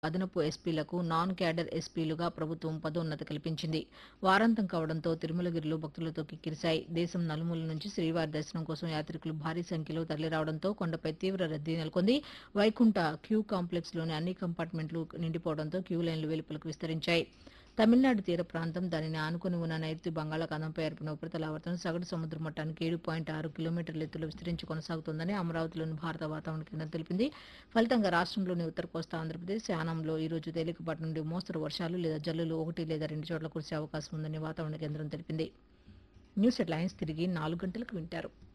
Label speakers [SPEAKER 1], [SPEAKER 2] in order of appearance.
[SPEAKER 1] అదనపు ఎస్పీలకు non cadre ఎస్పీలుగా ప్రభుత్వం పదోన్నతి కల్పించింది వారాంతం కావడంతో తిరుమలగిరిలో భక్తులతో కిక్కిరిశాయి దేశం నలుమూలల నుంచి శ్రీవారి దర్శనం కోసం యాత్రికులు భారీ సంఖ్యలో తరలిరావడంతో కొండపై తీవ్ర రద్దీ నెలకొంది వైకుంఠ క్యూ కాంప్లెక్స్ లోని అన్ని కంపార్ట్మెంట్లు నిండిపోవడంతో క్యూ లైన్లు వెలుపలకు విస్తరించాయి తమిళనాడు తీర ప్రాంతం దానిని ఆనుకుని ఉన్న నైరుతి బంగాళాఖాతంపై ఏర్పడిన ఉపరితల ఆవర్తనం సగటు సముద్ర మట్టానికి ఏడు పాయింట్ ఆరు కిలోమీటర్ల ఎత్తులో విస్తరించి కొనసాగుతోందని అమరావతిలోని భారత వాతావరణ కేంద్రం తెలిపింది ఫలితంగా రాష్ట్రంలోని ఉత్తర కోస్తా ఆంధ్రప్రదేశ్ యానంలో ఈ రోజు తేలికపాటి నుండి మోస్తరు వర్షాలు లేదా జల్లులు ఒకటి లేదా రెండు చోట్ల కురిసే అవకాశం ఉందని వాతావరణ కేంద్రం తెలిపింది న్యూస్ హెడ్లైన్స్ తిరిగి నాలుగు గంటలకు వింటారు